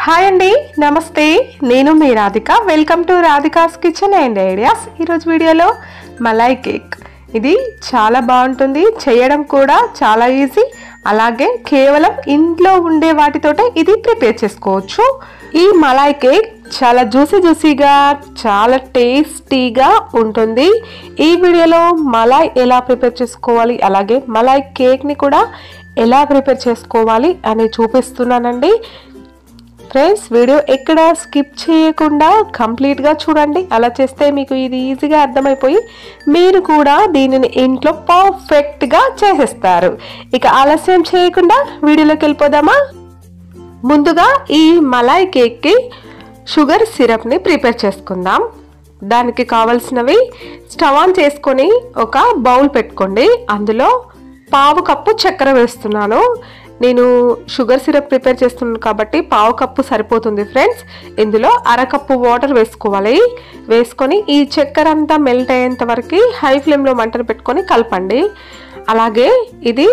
hi అండి నమస్తే నేను మీ Radhika welcome to Radhika's kitchen and ideas ఈరోజు వీడియోలో మలాయ్ కేక్ ఇది చాలా బాగుంటుంది చేయడం కూడా చాలా ఈజీ అలాగే కేవలం ఇంట్లో ఉండే వాటితోటే ఇది ప్రిపేర్ చేసుకోవచ్చు ఈ మలాయ్ కేక్ చాలా జ్యూసీ జ్యూసీగా చాలా టేస్టీగా ఉంటుంది ఈ వీడియోలో మలాయ్ ఎలా ప్రిపేర్ చేసుకోవాలి అలాగే మలాయ్ కేక్ని కూడా ఎలా ప్రిపేర్ చేసుకోవాలి అని చూపిస్తున్నానండి ఫ్రెండ్స్ వీడియో ఎక్కడ స్కిప్ చేయకుండా కంప్లీట్గా చూడండి అలా చేస్తే మీకు ఇది ఈజీగా అర్థమైపోయి మీరు కూడా దీనిని ఇంట్లో పర్ఫెక్ట్గా చేసేస్తారు ఇక ఆలస్యం చేయకుండా వీడియోలోకి వెళ్ళిపోదామా ముందుగా ఈ మలాయ్ కేక్కి షుగర్ సిరప్ని ప్రిపేర్ చేసుకుందాం దానికి కావలసినవి స్టవ్ ఆన్ చేసుకొని ఒక బౌల్ పెట్టుకోండి అందులో పావు కప్పు చక్కెర వేస్తున్నాను నేను షుగర్ సిరప్ ప్రిపేర్ చేస్తున్నాను కాబట్టి పావు కప్పు సరిపోతుంది ఫ్రెండ్స్ ఇందులో అరకప్పు వాటర్ వేసుకోవాలి వేసుకొని ఈ చక్కెర అంతా మెల్ట్ అయ్యేంత వరకు హై ఫ్లేమ్లో మంటను పెట్టుకొని కలపండి అలాగే ఇది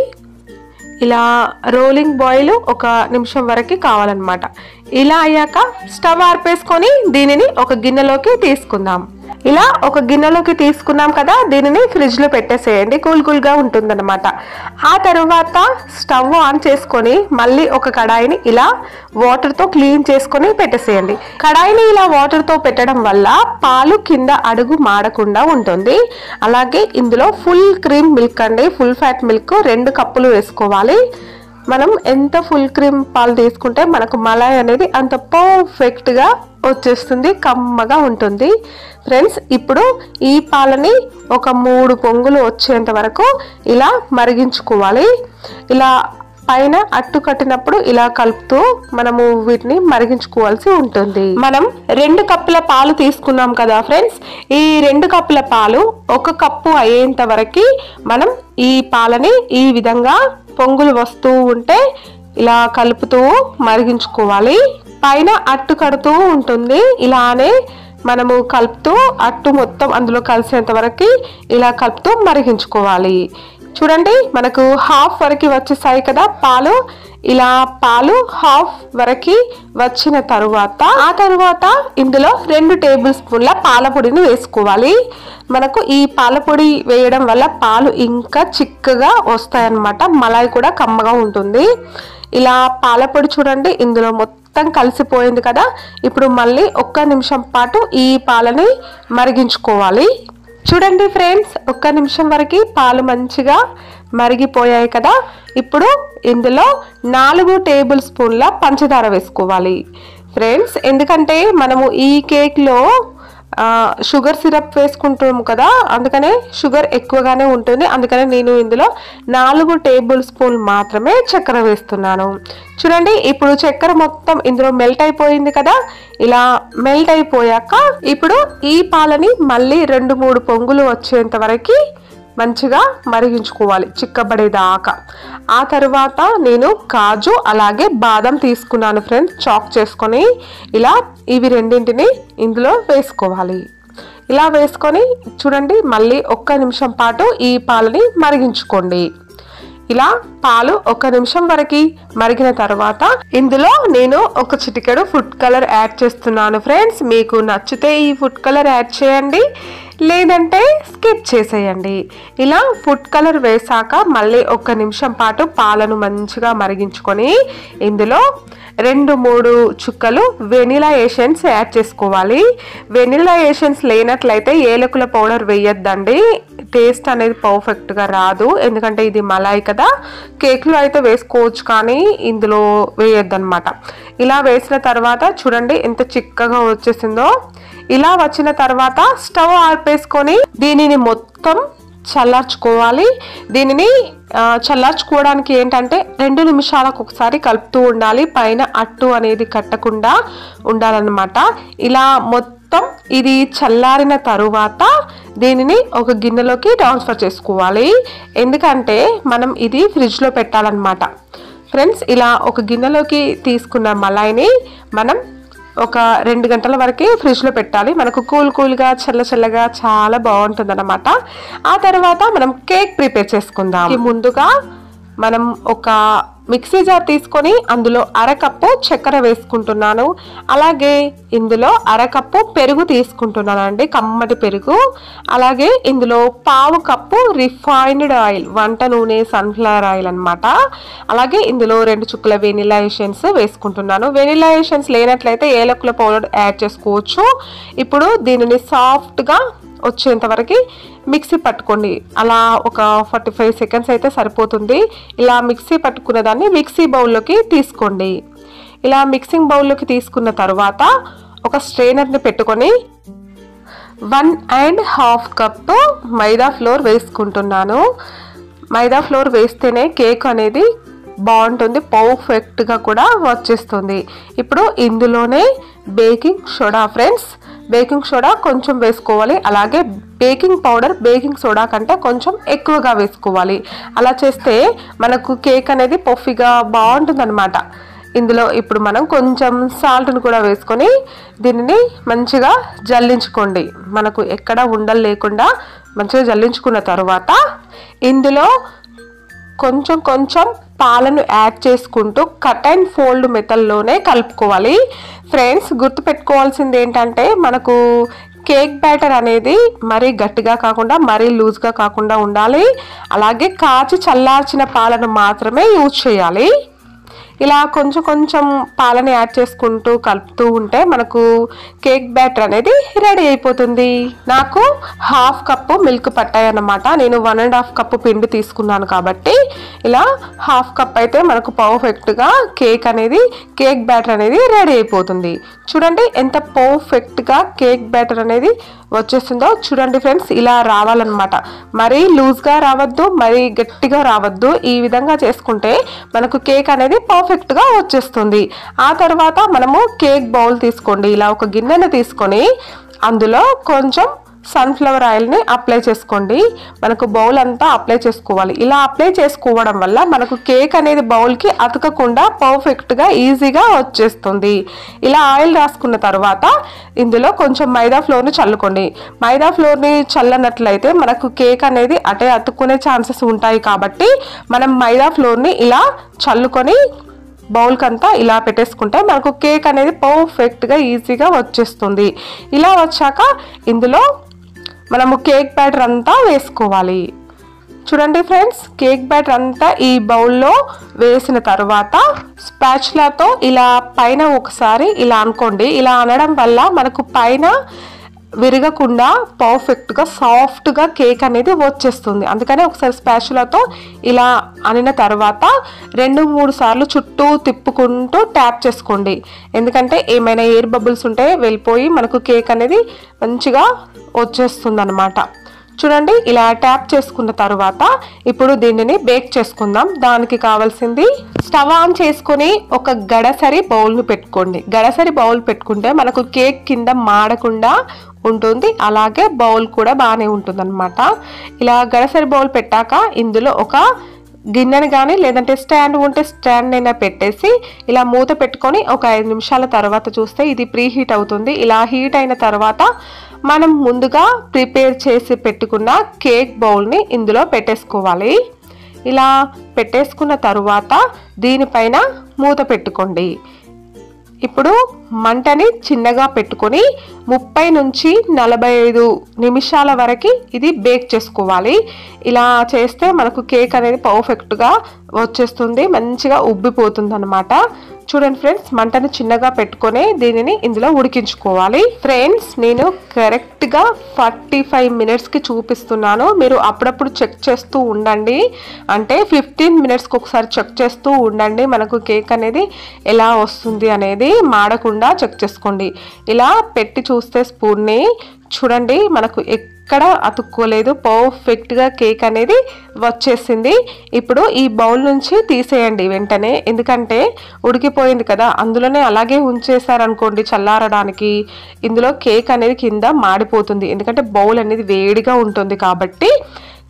ఇలా రోలింగ్ బాయిల్ ఒక నిమిషం వరకు కావాలన్నమాట ఇలా అయ్యాక స్టవ్ ఆర్పేసుకొని దీనిని ఒక గిన్నెలోకి తీసుకుందాం ఇలా ఒక గిన్నెలోకి తీసుకున్నాం కదా దీనిని ఫ్రిడ్జ్లో పెట్టేసేయండి కూల్ కూల్గా ఉంటుందన్నమాట ఆ తర్వాత స్టవ్ ఆన్ చేసుకొని మళ్ళీ ఒక కడాయిని ఇలా వాటర్తో క్లీన్ చేసుకొని పెట్టేసేయండి కడాయిని ఇలా వాటర్తో పెట్టడం వల్ల పాలు కింద అడుగు మాడకుండా ఉంటుంది అలాగే ఇందులో ఫుల్ క్రీమ్ మిల్క్ అండి ఫుల్ ఫ్యాట్ మిల్క్ రెండు కప్పులు వేసుకోవాలి మనం ఎంత ఫుల్ క్రీమ్ పాలు తీసుకుంటే మనకు మలాయ్ అనేది అంత పర్ఫెక్ట్గా వచ్చేస్తుంది కమ్మగా ఉంటుంది ఫ్రెండ్స్ ఇప్పుడు ఈ పాలని ఒక మూడు పొంగులు వచ్చేంత వరకు ఇలా మరిగించుకోవాలి ఇలా పైన అట్టు కట్టినప్పుడు ఇలా కలుపుతూ మనము వీటిని మరిగించుకోవాల్సి ఉంటుంది మనం రెండు కప్పుల పాలు తీసుకున్నాం కదా ఫ్రెండ్స్ ఈ రెండు కప్పుల పాలు ఒక కప్పు అయ్యేంత వరకు మనం ఈ పాలని ఈ విధంగా పొంగులు వస్తూ ఉంటే ఇలా కలుపుతూ మరిగించుకోవాలి పైన అట్టు కడుతూ ఉంటుంది ఇలానే మనము కలుపుతూ అట్టు మొత్తం అందులో కలిసేంత వరకు ఇలా కలుపుతూ మరిగించుకోవాలి చూడండి మనకు హాఫ్ వరకు వచ్చేసాయి కదా పాలు ఇలా పాలు హాఫ్ వరకు వచ్చిన తరువాత ఆ తరువాత ఇందులో రెండు టేబుల్ స్పూన్ల పాల పొడిని వేసుకోవాలి మనకు ఈ పాల పొడి వేయడం వల్ల పాలు ఇంకా చిక్కగా వస్తాయన్నమాట మలాయి కూడా కమ్మగా ఉంటుంది ఇలా పాల పొడి చూడండి ఇందులో మొత్తం కలిసిపోయింది కదా ఇప్పుడు మళ్ళీ ఒక్క నిమిషం పాటు ఈ పాలని మరిగించుకోవాలి చూడండి ఫ్రెండ్స్ ఒక్క నిమిషం వరకు పాలు మంచిగా మరిగిపోయాయి కదా ఇప్పుడు ఇందులో నాలుగు టేబుల్ స్పూన్ల పంచదార వేసుకోవాలి ఫ్రెండ్స్ ఎందుకంటే మనము ఈ కేక్లో షుగర్ సిరప్ వేసుకుంటాము కదా అందుకనే షుగర్ ఎక్కువగానే ఉంటుంది అందుకనే నేను ఇందులో నాలుగు టేబుల్ స్పూన్ మాత్రమే చక్కెర వేస్తున్నాను చూడండి ఇప్పుడు చక్కెర మొత్తం ఇందులో మెల్ట్ అయిపోయింది కదా ఇలా మెల్ట్ అయిపోయాక ఇప్పుడు ఈ పాలని మళ్ళీ రెండు మూడు పొంగులు వచ్చేంత వరకు మంచిగా మరిగించుకోవాలి చిక్కబడేదాకా ఆ తర్వాత నేను కాజు అలాగే బాదం తీసుకున్నాను ఫ్రెండ్స్ చాక్ చేసుకొని ఇలా ఇవి రెండింటిని ఇందులో వేసుకోవాలి ఇలా వేసుకొని చూడండి మళ్ళీ ఒక్క నిమిషం పాటు ఈ పాలని మరిగించుకోండి ఇలా పాలు ఒక నిమిషం వరకు మరిగిన తర్వాత ఇందులో నేను ఒక చిటికెడు ఫుడ్ కలర్ యాడ్ చేస్తున్నాను ఫ్రెండ్స్ మీకు నచ్చితే ఈ ఫుడ్ కలర్ యాడ్ చేయండి లేదంటే స్కిప్ చేసేయండి ఇలా ఫుడ్ కలర్ వేసాక మళ్ళీ ఒక నిమిషం పాటు పాలను మంచిగా మరిగించుకొని ఇందులో రెండు మూడు చుక్కలు వెనిలా ఏషన్స్ యాడ్ చేసుకోవాలి వెనిలా ఏషన్స్ లేనట్లయితే ఏలకుల పౌడర్ వేయొద్దండి టేస్ట్ అనేది పర్ఫెక్ట్గా రాదు ఎందుకంటే ఇది మలాయి కదా కేక్లో అయితే వేసుకోవచ్చు కానీ ఇందులో వేయొద్దనమాట ఇలా వేసిన తర్వాత చూడండి ఎంత చిక్కగా వచ్చేసిందో ఇలా వచ్చిన తర్వాత స్టవ్ ఆర్పేసుకొని దీనిని మొత్తం చల్లార్చుకోవాలి దీనిని చల్లార్చుకోవడానికి ఏంటంటే రెండు నిమిషాలకు ఒకసారి కలుపుతూ ఉండాలి పైన అట్టు అనేది కట్టకుండా ఉండాలన్నమాట ఇలా మొత్తం ఇది చల్లారిన తరువాత దీనిని ఒక గిన్నెలోకి ట్రాన్స్ఫర్ చేసుకోవాలి ఎందుకంటే మనం ఇది ఫ్రిడ్జ్లో పెట్టాలన్నమాట ఫ్రెండ్స్ ఇలా ఒక గిన్నెలోకి తీసుకున్న మలాయిని మనం ఒక రెండు గంటల వరకు ఫ్రిడ్జ్లో పెట్టాలి మనకు కూల్ కూల్గా చల్ల చల్లగా చాలా బాగుంటుంది అనమాట ఆ తర్వాత మనం కేక్ ప్రిపేర్ చేసుకుందాం ముందుగా మనం ఒక మిక్సీ జార్ తీసుకొని అందులో అరకప్పు చక్కెర వేసుకుంటున్నాను అలాగే ఇందులో అరకప్పు పెరుగు తీసుకుంటున్నాను అండి కమ్మటి పెరుగు అలాగే ఇందులో పావు కప్పు రిఫైన్డ్ ఆయిల్ వంట నూనె సన్ఫ్లవర్ ఆయిల్ అన్నమాట అలాగే ఇందులో రెండు చుక్కల వెనిలా ఎసెన్స్ వేసుకుంటున్నాను వెనిలా ఎసెన్స్ లేనట్లయితే ఏలకుల పౌడర్ యాడ్ చేసుకోవచ్చు ఇప్పుడు దీనిని సాఫ్ట్గా వచ్చేంత వరకు మిక్సీ పట్టుకోండి అలా ఒక ఫార్టీ ఫైవ్ సెకండ్స్ అయితే సరిపోతుంది ఇలా మిక్సీ పట్టుకున్న దాన్ని మిక్సీ బౌల్లోకి తీసుకోండి ఇలా మిక్సింగ్ బౌల్లోకి తీసుకున్న తర్వాత ఒక స్ట్రైనర్ని పెట్టుకొని one and half cup maida flour వేసుకుంటున్నాను మైదా ఫ్లోర్ వేస్తేనే కేక్ అనేది బాగుంటుంది పర్ఫెక్ట్గా కూడా వచ్చేస్తుంది ఇప్పుడు ఇందులోనే baking soda friends baking soda కొంచెం వేసుకోవాలి అలాగే బేకింగ్ పౌడర్ బేకింగ్ సోడా కంటే కొంచెం ఎక్కువగా వేసుకోవాలి అలా చేస్తే మనకు కేక్ అనేది పఫీగా బాగుంటుంది ఇందులో ఇప్పుడు మనం కొంచెం సాల్ట్ని కూడా వేసుకొని దీనిని మంచిగా జల్లించుకోండి మనకు ఎక్కడ ఉండలు లేకుండా మంచిగా జల్లించుకున్న తర్వాత ఇందులో కొంచెం కొంచెం పాలను యాడ్ చేసుకుంటూ కట్ అండ్ ఫోల్డ్ మెథడ్లోనే కలుపుకోవాలి ఫ్రెండ్స్ గుర్తుపెట్టుకోవాల్సింది ఏంటంటే మనకు కేక్ బ్యాటర్ అనేది మరీ గట్టిగా కాకుండా మరీ లూజ్గా కాకుండా ఉండాలి అలాగే కాచి చల్లార్చిన పాలను మాత్రమే యూజ్ చేయాలి ఇలా కొంచెం కొంచెం పాలని యాడ్ చేసుకుంటూ కలుపుతూ ఉంటే మనకు కేక్ బ్యాటర్ అనేది రెడీ అయిపోతుంది నాకు హాఫ్ కప్పు మిల్క్ పట్టాయి అన్నమాట నేను వన్ అండ్ హాఫ్ కప్పు పిండి తీసుకున్నాను కాబట్టి ఇలా హాఫ్ కప్ అయితే మనకు పర్ఫెక్ట్గా కేక్ అనేది కేక్ బ్యాటర్ అనేది రెడీ అయిపోతుంది చూడండి ఎంత పర్ఫెక్ట్గా కేక్ బ్యాటర్ అనేది వచ్చేస్తుందో చూడండి ఫ్రెండ్స్ ఇలా రావాలన్నమాట మరీ లూజ్గా రావద్దు మరీ గట్టిగా రావద్దు ఈ విధంగా చేసుకుంటే మనకు కేక్ అనేది పర్ఫెక్ట్గా వచ్చేస్తుంది ఆ తర్వాత మనము కేక్ బౌల్ తీసుకోండి ఇలా ఒక గిన్నెను తీసుకొని అందులో కొంచెం సన్ఫ్లవర్ ఆయిల్ని అప్లై చేసుకోండి మనకు బౌల్ అంతా అప్లై చేసుకోవాలి ఇలా అప్లై చేసుకోవడం వల్ల మనకు కేక్ అనేది బౌల్కి అతకకుండా పర్ఫెక్ట్గా ఈజీగా వచ్చేస్తుంది ఇలా ఆయిల్ రాసుకున్న తర్వాత ఇందులో కొంచెం మైదా ఫ్లోర్ని చల్లుకోండి మైదా ఫ్లోర్ని చల్లనట్లయితే మనకు కేక్ అనేది అటే అతుక్కునే ఛాన్సెస్ ఉంటాయి కాబట్టి మనం మైదా ఫ్లోర్ని ఇలా చల్లుకొని బౌల్కి అంతా ఇలా పెట్టేసుకుంటే మనకు కేక్ అనేది పర్ఫెక్ట్గా ఈజీగా వచ్చేస్తుంది ఇలా వచ్చాక ఇందులో మనము కేక్ బ్యాటర్ అంతా వేసుకోవాలి చూడండి ఫ్రెండ్స్ కేక్ బ్యాటర్ అంతా ఈ బౌల్లో వేసిన తర్వాత స్పాచ్లాతో ఇలా పైన ఒకసారి ఇలా అనుకోండి ఇలా అనడం వల్ల మనకు పైన విరగకుండా పర్ఫెక్ట్గా సాఫ్ట్గా కేక్ అనేది వచ్చేస్తుంది అందుకని ఒకసారి స్పాచులతో ఇలా అనిన తర్వాత రెండు మూడు సార్లు చుట్టూ తిప్పుకుంటూ ట్యాప్ చేసుకోండి ఎందుకంటే ఏమైనా ఎయిర్ బబుల్స్ ఉంటే వెళ్ళిపోయి మనకు కేక్ అనేది మంచిగా వచ్చేస్తుంది అనమాట చూడండి ఇలా ట్యాప్ చేసుకున్న తర్వాత ఇప్పుడు దీనిని బేక్ చేసుకుందాం దానికి కావాల్సింది స్టవ్ ఆన్ చేసుకొని ఒక గడసరి బౌల్ను పెట్టుకోండి గడసరి బౌల్ పెట్టుకుంటే మనకు కేక్ కింద మాడకుండా ఉంటుంది అలాగే బౌల్ కూడా బాగానే ఉంటుంది ఇలా గడసరి బౌల్ పెట్టాక ఇందులో ఒక గిన్నెని కానీ లేదంటే స్టాండ్ ఉంటే స్టాండ్ అయినా పెట్టేసి ఇలా మూత పెట్టుకొని ఒక ఐదు నిమిషాల తర్వాత చూస్తే ఇది ప్రీ హీట్ అవుతుంది ఇలా హీట్ అయిన తర్వాత మనం ముందుగా ప్రిపేర్ చేసి పెట్టుకున్న కేక్ బౌల్ని ఇందులో పెట్టేసుకోవాలి ఇలా పెట్టేసుకున్న తరువాత దీనిపైన మూత పెట్టుకోండి ఇప్పుడు మంటని చిన్నగా పెట్టుకొని ముప్పై నుంచి నలభై ఐదు నిమిషాల వరకు ఇది బేక్ చేసుకోవాలి ఇలా చేస్తే మనకు కేక్ అనేది పర్ఫెక్ట్గా వచ్చేస్తుంది మంచిగా ఉబ్బిపోతుంది అనమాట చూడండి ఫ్రెండ్స్ మంటను చిన్నగా పెట్టుకొని దీనిని ఇందులో ఉడికించుకోవాలి ఫ్రెండ్స్ నేను కరెక్ట్గా ఫార్టీ ఫైవ్ మినిట్స్కి చూపిస్తున్నాను మీరు అప్పుడప్పుడు చెక్ చేస్తూ ఉండండి అంటే ఫిఫ్టీన్ మినిట్స్కి ఒకసారి చెక్ చేస్తూ ఉండండి మనకు కేక్ అనేది ఎలా వస్తుంది అనేది మాడకుండా చెక్ చేసుకోండి ఇలా పెట్టి చూస్తే స్పూన్ని చూడండి మనకు ఎక్కడ అతుక్కోలేదు పర్ఫెక్ట్గా కేక్ అనేది వచ్చేసింది ఇప్పుడు ఈ బౌల్ నుంచి తీసేయండి వెంటనే ఎందుకంటే ఉడికిపోయింది కదా అందులోనే అలాగే ఉంచేసారనుకోండి చల్లారడానికి ఇందులో కేక్ అనేది కింద మాడిపోతుంది ఎందుకంటే బౌల్ అనేది వేడిగా ఉంటుంది కాబట్టి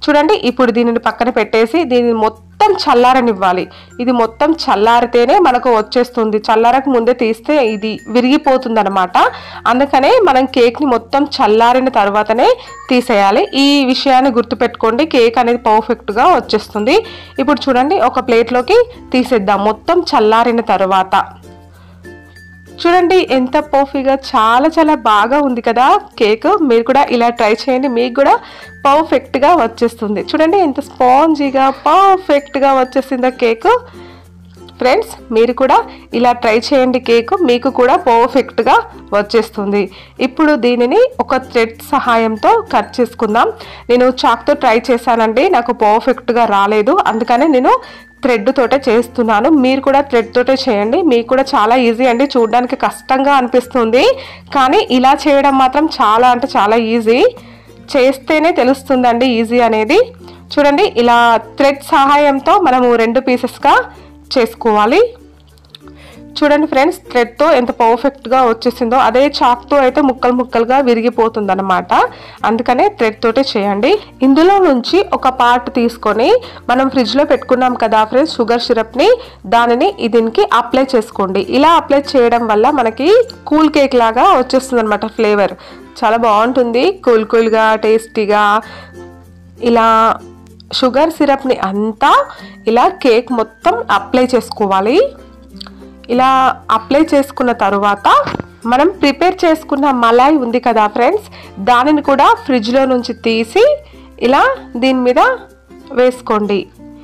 చూడండి ఇప్పుడు దీనిని పక్కన పెట్టేసి దీనిని మొత్తం చల్లారనివ్వాలి ఇది మొత్తం చల్లారితేనే మనకు వచ్చేస్తుంది చల్లారక ముందే తీస్తే ఇది విరిగిపోతుంది అనమాట అందుకనే మనం కేక్ని మొత్తం చల్లారిన తర్వాతనే తీసేయాలి ఈ విషయాన్ని గుర్తుపెట్టుకోండి కేక్ అనేది పర్ఫెక్ట్గా వచ్చేస్తుంది ఇప్పుడు చూడండి ఒక ప్లేట్లోకి తీసేద్దాం మొత్తం చల్లారిన తర్వాత చూడండి ఎంత పర్ఫీగా చాలా చాలా బాగా ఉంది కదా కేక్ మీరు కూడా ఇలా ట్రై చేయండి మీకు కూడా పర్ఫెక్ట్గా వచ్చేస్తుంది చూడండి ఎంత స్పాంజీగా పర్ఫెక్ట్గా వచ్చేసిందా కేక్ ఫ్రెండ్స్ మీరు కూడా ఇలా ట్రై చేయండి కేక్ మీకు కూడా పర్ఫెక్ట్గా వచ్చేస్తుంది ఇప్పుడు దీనిని ఒక థ్రెడ్ సహాయంతో కట్ చేసుకుందాం నేను చాక్తో ట్రై చేశానండి నాకు పర్ఫెక్ట్గా రాలేదు అందుకనే నేను థ్రెడ్ తోటే చేస్తున్నాను మీరు కూడా థ్రెడ్ తోటే చేయండి మీకు కూడా చాలా ఈజీ అండి చూడడానికి కష్టంగా అనిపిస్తుంది కానీ ఇలా చేయడం మాత్రం చాలా అంటే చాలా ఈజీ చేస్తేనే తెలుస్తుందండి ఈజీ అనేది చూడండి ఇలా థ్రెడ్ సహాయంతో మనము రెండు పీసెస్గా చేసుకోవాలి చూడండి ఫ్రెండ్స్ థ్రెడ్తో ఎంత పర్ఫెక్ట్గా వచ్చేసిందో అదే చాక్తో అయితే ముక్కలు ముక్కలుగా విరిగిపోతుంది అనమాట అందుకనే థ్రెడ్ తోటే చేయండి ఇందులో నుంచి ఒక పార్ట్ తీసుకొని మనం ఫ్రిడ్జ్లో పెట్టుకున్నాం కదా ఫ్రెండ్స్ షుగర్ సిరప్ని దానిని దీనికి అప్లై చేసుకోండి ఇలా అప్లై చేయడం వల్ల మనకి కూల్ కేక్ లాగా వచ్చేస్తుంది అనమాట ఫ్లేవర్ చాలా బాగుంటుంది కూల్ కూల్గా టేస్టీగా ఇలా షుగర్ సిరప్ని అంతా ఇలా కేక్ మొత్తం అప్లై చేసుకోవాలి ఇలా అప్లై చేసుకున్న తరువాత మనం ప్రిపేర్ చేసుకున్న మలాయి ఉంది కదా ఫ్రెండ్స్ దానిని కూడా ఫ్రిడ్జ్లో నుంచి తీసి ఇలా దీని మీద వేసుకోండి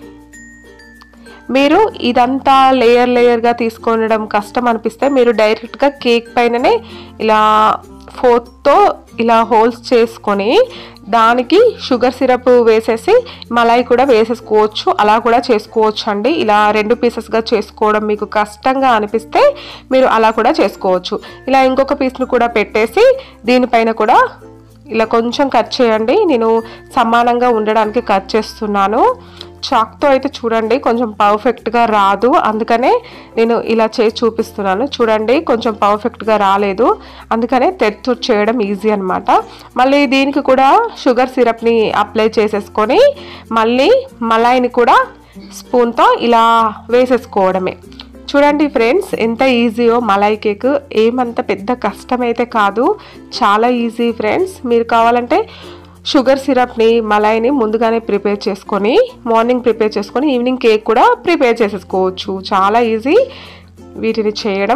మీరు ఇదంతా లేయర్ లేయర్గా తీసుకొనడం కష్టం అనిపిస్తే మీరు డైరెక్ట్గా కేక్ పైననే ఇలా ఫోర్త్తో ఇలా హోల్స్ చేసుకొని దానికి షుగర్ సిరప్ వేసేసి మలాయి కూడా వేసేసుకోవచ్చు అలా కూడా చేసుకోవచ్చు అండి ఇలా రెండు పీసెస్గా చేసుకోవడం మీకు కష్టంగా అనిపిస్తే మీరు అలా కూడా చేసుకోవచ్చు ఇలా ఇంకొక పీస్ను కూడా పెట్టేసి దీనిపైన కూడా ఇలా కొంచెం కట్ చేయండి నేను సమానంగా ఉండడానికి కట్ చేస్తున్నాను చాక్తో అయితే చూడండి కొంచెం పర్ఫెక్ట్గా రాదు అందుకనే నేను ఇలా చేసి చూపిస్తున్నాను చూడండి కొంచెం పర్ఫెక్ట్గా రాలేదు అందుకనే తెత్తు చేయడం ఈజీ అనమాట మళ్ళీ దీనికి కూడా షుగర్ సిరప్ని అప్లై చేసేసుకొని మళ్ళీ మలాయిని కూడా స్పూన్తో ఇలా వేసేసుకోవడమే చూడండి ఫ్రెండ్స్ ఎంత ఈజీయో మలాయి కేక్ ఏమంత పెద్ద కష్టమైతే కాదు చాలా ఈజీ ఫ్రెండ్స్ మీరు కావాలంటే షుగర్ సిరప్ని మలాయిని ముందుగానే ప్రిపేర్ చేసుకొని మార్నింగ్ ప్రిపేర్ చేసుకొని ఈవినింగ్ కేక్ కూడా ప్రిపేర్ చేసేసుకోవచ్చు చాలా ఈజీ వీటిని చేయడం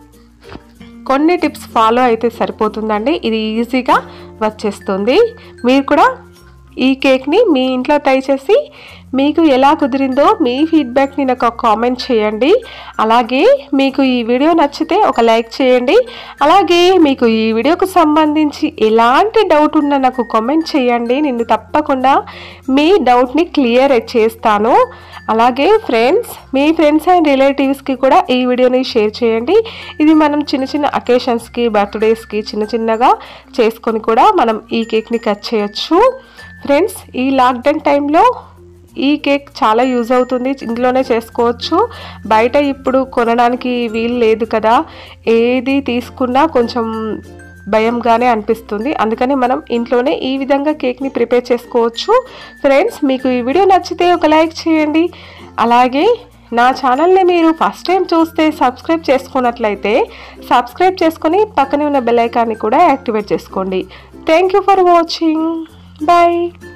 కొన్ని టిప్స్ ఫాలో అయితే సరిపోతుందండి ఇది ఈజీగా వచ్చేస్తుంది మీరు కూడా ఈ కేక్ని మీ ఇంట్లో ట్రై చేసి మీకు ఎలా కుదిరిందో మీ ఫీడ్బ్యాక్ని నాకు కామెంట్ చేయండి అలాగే మీకు ఈ వీడియో నచ్చితే ఒక లైక్ చేయండి అలాగే మీకు ఈ వీడియోకు సంబంధించి ఎలాంటి డౌట్ ఉన్నా నాకు కామెంట్ చేయండి నేను తప్పకుండా మీ డౌట్ని క్లియర్ చేస్తాను అలాగే ఫ్రెండ్స్ మీ ఫ్రెండ్స్ అండ్ రిలేటివ్స్కి కూడా ఈ వీడియోని షేర్ చేయండి ఇది మనం చిన్న చిన్న అకేషన్స్కి బర్త్డేస్కి చిన్న చిన్నగా చేసుకొని కూడా మనం ఈ కేక్ని కట్ చేయొచ్చు ఫ్రెండ్స్ ఈ లాక్డౌన్ టైంలో ఈ కేక్ చాలా యూజ్ అవుతుంది ఇంట్లోనే చేసుకోవచ్చు బయట ఇప్పుడు కొనడానికి వీలు లేదు కదా ఏది తీసుకున్నా కొంచెం భయంగానే అనిపిస్తుంది అందుకని మనం ఇంట్లోనే ఈ విధంగా కేక్ని ప్రిపేర్ చేసుకోవచ్చు ఫ్రెండ్స్ మీకు ఈ వీడియో నచ్చితే ఒక లైక్ చేయండి అలాగే నా ఛానల్ని మీరు ఫస్ట్ టైం చూస్తే సబ్స్క్రైబ్ చేసుకున్నట్లయితే సబ్స్క్రైబ్ చేసుకొని పక్కనే ఉన్న బెల్ ఐకాన్ని కూడా యాక్టివేట్ చేసుకోండి thank you for watching bye